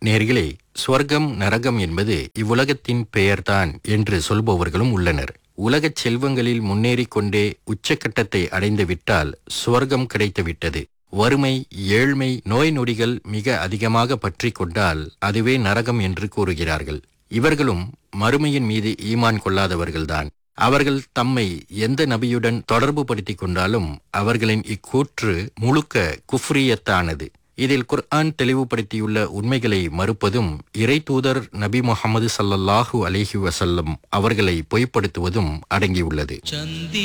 நேர்களே ஸ்வர்க்கம் நரகம் என்பது இவ்வுலகத்தின் பெயர்தான் என்று சொல்பவர்களும் உள்ளனர் உலகச் செல்வங்களில் முன்னேறிக் கொண்டே உச்சக்கட்டத்தை அடைந்து விட்டால் சுவர்க்கம் கிடைத்துவிட்டது வறுமை ஏழ்மை நோய் நொடிகள் மிக அதிகமாக பற்றிக் கொண்டால் அதுவே நரகம் என்று கூறுகிறார்கள் இவர்களும் மறுமையின் மீது ஈமான் கொள்ளாதவர்கள்தான் அவர்கள் தம்மை எந்த நபியுடன் தொடர்பு படுத்திக் கொண்டாலும் அவர்களின் இக்கூற்று முழுக்க குஃப்ரியத்தானது இதில் குர்ஆன் தெளிவுபடுத்தியுள்ள உண்மைகளை மறுப்பதும் இறை தூதர் நபி முகமது சல்லல்லாஹு அலைஹி வசல்லம் அவர்களை பொய்ப்படுத்துவதும் அடங்கியுள்ளது